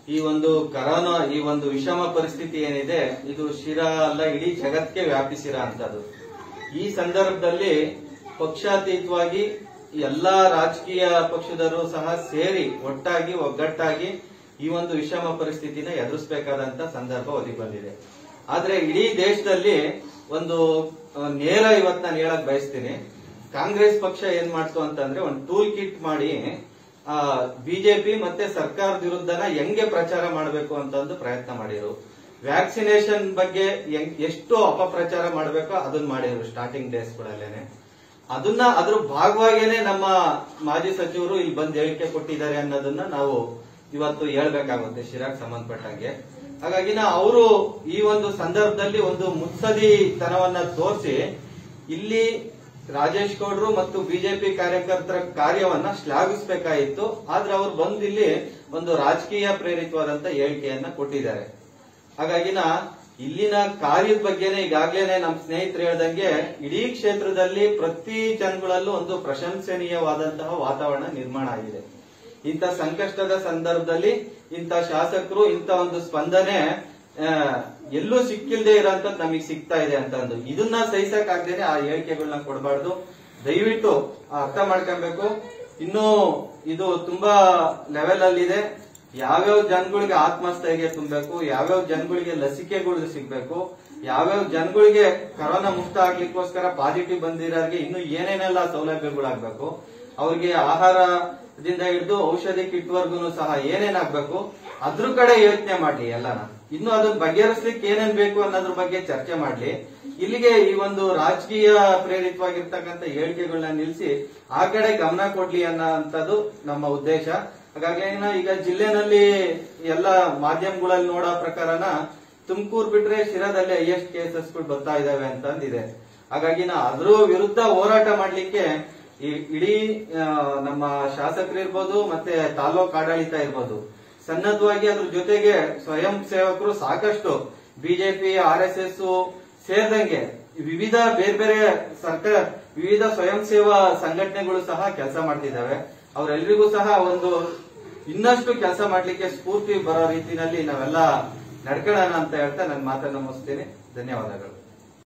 ಈ ಒಂದು ಕರೋನಾ ಈ ಒಂದು ವಿಷಮ ಪರಿಸ್ಥಿತಿ ಏನಿದೆ ಇದು ಶಿರಾ ಅಲ್ಲ ಇಡೀ ಜಗತ್ಗೆ ವ್ಯಾಪಿಸಿರೋ ಅಂತದ್ದು ಈ ಸಂದರ್ಭದಲ್ಲಿ ಪಕ್ಷಾತೀತವಾಗಿ ಎಲ್ಲಾ ರಾಜಕೀಯ ಪಕ್ಷದವರು ಸಹ ಸೇರಿ ಒಟ್ಟಾಗಿ ಒಗ್ಗಟ್ಟಾಗಿ ಈ ಒಂದು ವಿಷಮ ಪರಿಸ್ಥಿತಿನ ಎದುರಿಸಬೇಕಾದಂತ ಸಂದರ್ಭ ಒದಗಿ ಬಂದಿದೆ ಆದ್ರೆ ಇಡೀ ದೇಶದಲ್ಲಿ ಒಂದು ಆ, ನೇರ ಇವತ್ತು ನಾನು ಹೇಳಕ್ ಬಯಸ್ತೀನಿ ಕಾಂಗ್ರೆಸ್ ಪಕ್ಷ ಏನ್ ಮಾಡ್ತು ಅಂತಂದ್ರೆ ಒಂದು ಟೂಲ್ ಕಿಟ್ ಮಾಡಿ ಬಿಜೆಪಿ ಮತ್ತೆ ಸರ್ಕಾರದ ವಿರುದ್ಧನ ಹೆಂಗೆ ಪ್ರಚಾರ ಮಾಡಬೇಕು ಅಂತ ಒಂದು ಪ್ರಯತ್ನ ಮಾಡಿರು ವ್ಯಾಕ್ಸಿನೇಷನ್ ಬಗ್ಗೆ ಹೆಂಗ್- ಎಷ್ಟು ಅಪಪ್ರಚಾರ ಮಾಡಬೇಕೋ ಅದನ್ನ ಮಾಡಿದ್ರು ಸ್ಟಾರ್ಟಿಂಗ್ ಡೇಸ್ಗಳಲ್ಲೇನೆ ಅದನ್ನ ಅದ್ರ ಭಾಗವಾಗೇನೆ ನಮ್ಮ ಮಾಜಿ ಸಚಿವರು ಇಲ್ಲಿ ಬಂದು ಹೇಳಿಕೆ ಕೊಟ್ಟಿದ್ದಾರೆ ಅನ್ನೋದನ್ನ ನಾವು ಇವತ್ತು ಹೇಳ್ಬೇಕಾಗುತ್ತೆ ಶಿರಾಗ್ ಸಂಬಂಧಪಟ್ಟಂಗೆ ಹಾಗಾಗಿ ನಾ ಅವರು ಈ ಒಂದು ಸಂದರ್ಭದಲ್ಲಿ ಒಂದು ಮುತ್ಸದಿತನವನ್ನ ತೋರಿಸಿ ಇಲ್ಲಿ ರಾಜೇಶ್ ಗೌಡ್ರು ಮತ್ತು ಬಿಜೆಪಿ ಕಾರ್ಯಕರ್ತರ ಕಾರ್ಯವನ್ನ ಶ್ಲಾಘಿಸಬೇಕಾಯಿತು ಆದ್ರೆ ಅವ್ರು ಬಂದು ಇಲ್ಲಿ ಒಂದು ರಾಜಕೀಯ ಪ್ರೇರಿತವಾದಂತ ಹೇಳಿಕೆಯನ್ನ ಕೊಟ್ಟಿದ್ದಾರೆ ಹಾಗಾಗಿ ನಾ ಇಲ್ಲಿನ ಕಾರ್ಯದ ಬಗ್ಗೆನೇ ಈಗಾಗ್ಲೇನೆ ನಮ್ಮ ಸ್ನೇಹಿತರು ಹೇಳ್ದಂಗೆ ಇಡೀ ಕ್ಷೇತ್ರದಲ್ಲಿ ಪ್ರತಿ ಜನಗಳಲ್ಲೂ ಒಂದು ಪ್ರಶಂಸನೀಯವಾದಂತಹ ವಾತಾವರಣ ನಿರ್ಮಾಣ ಆಗಿದೆ ಇಂಥ ಸಂಕಷ್ಟದ ಸಂದರ್ಭದಲ್ಲಿ ಇಂಥ ಶಾಸಕರು ಇಂಥ ಒಂದು ಸ್ಪಂದನೆ ಆ, ಎಲ್ಲೂ ಸಿಕ್ಕಿಲ್ದೇ ಇರೋಂಥದ್ದು ನಮಗೆ ಸಿಗ್ತಾ ಇದೆ ಅಂತ ಅಂದು ಇದನ್ನ ಸಹಿಸಕ್ ಆಗ್ದೇನೆ ಆ ಹೇಳಿಕೆಗಳನ್ನ ಕೊಡಬಾರ್ದು ದಯವಿಟ್ಟು ಅರ್ಥ ಮಾಡ್ಕೊಬೇಕು ಇನ್ನು ಇದು ತುಂಬಾ ಲೆವೆಲ್ ಅಲ್ಲಿದೆ ಯಾವ್ಯಾವ ಜನಗಳಿಗೆ ಆತ್ಮಸ್ಥೈರ್ಯ ತುಂಬಬೇಕು ಯಾವ್ಯಾವ ಜನಗಳಿಗೆ ಲಸಿಕೆಗಳು ಸಿಗ್ಬೇಕು ಯಾವ್ಯಾವ ಜನಗಳಿಗೆ ಕರೋನಾ ಮುಕ್ತ ಆಗ್ಲಿಕ್ಕೋಸ್ಕರ ಪಾಸಿಟಿವ್ ಬಂದಿರೋರಿಗೆ ಇನ್ನು ಏನೇನೆಲ್ಲ ಸೌಲಭ್ಯಗಳಾಗ್ಬೇಕು ಅವ್ರಿಗೆ ಆಹಾರದಿಂದ ಹಿಡಿದು ಔಷಧಿ ಕಿಟ್ವರ್ಗು ಸಹ ಏನೇನಾಗ್ಬೇಕು ಅದ್ರ ಕಡೆ ಯೋಚನೆ ಮಾಡ್ಲಿ ಎಲ್ಲಾನ ಇನ್ನು ಅದನ್ನ ಬಗೆಹರಿಸ್ಲಿಕ್ಕೆ ಏನೇನ್ ಬೇಕು ಅನ್ನೋದ್ರ ಬಗ್ಗೆ ಚರ್ಚೆ ಮಾಡ್ಲಿ ಇಲ್ಲಿಗೆ ಈ ಒಂದು ರಾಜಕೀಯ ಪ್ರೇರಿತವಾಗಿರ್ತಕ್ಕಂಥ ಹೇಳಿಕೆಗಳನ್ನ ನಿಲ್ಲಿಸಿ ಆ ಕಡೆ ಗಮನ ಕೊಡ್ಲಿ ಅನ್ನೋಂಥದ್ದು ನಮ್ಮ ಉದ್ದೇಶ ಹಾಗಾಗಿ ಏನ ಈಗ ಜಿಲ್ಲೆನಲ್ಲಿ ಎಲ್ಲ ಮಾಧ್ಯಮಗಳಲ್ಲಿ ನೋಡೋ ಪ್ರಕಾರನ ತುಮಕೂರು ಬಿಟ್ರೆ ಶಿರಾದಲ್ಲಿ ಹೈಯೆಸ್ಟ್ ಕೇಸಸ್ಗಳು ಬರ್ತಾ ಇದಾವೆ ಅಂತ ಅಂದಿದೆ ಹಾಗಾಗಿ ನಾ ಅದ್ರ ವಿರುದ್ಧ ಹೋರಾಟ ಮಾಡ್ಲಿಕ್ಕೆ ಈ ಇಡೀ ಆ, ನಮ್ಮ ಶಾಸಕರಿರ್ಬೋದು ಮತ್ತೆ ತಾಲೂಕ್ ಆಡಳಿತ ಇರ್ಬೋದು ಸನ್ನದ್ಧವಾಗಿ ಅದ್ರ ಜೊತೆಗೆ ಸ್ವಯಂ ಸೇವಕರು ಸಾಕಷ್ಟು ಬಿಜೆಪಿ ಆರ್ ಎಸ್ ಎಸ್ ಸೇರಿದಂಗೆ ವಿವಿಧ ಬೇರೆ ಬೇರೆ ಸರ್ಕಾರ ವಿವಿಧ ಸ್ವಯಂ ಸೇವಾ ಸಂಘಟನೆಗಳು ಸಹ ಕೆಲಸ ಮಾಡ್ತಿದ್ದಾವೆ ಅವರೆಲ್ಲರಿಗೂ ಸಹ ಒಂದು ಇನ್ನಷ್ಟು ಕೆಲಸ ಮಾಡ್ಲಿಕ್ಕೆ ಸ್ಫೂರ್ತಿ ಬರೋ ರೀತಿನಲ್ಲಿ ನಾವೆಲ್ಲ ನಡ್ಕೊಳ್ಳೋಣ ಅಂತ ಹೇಳ್ತಾ ನನ್ನ ಮಾತನ್ನು ಮುಗಿಸ್ತೀನಿ ಧನ್ಯವಾದಗಳು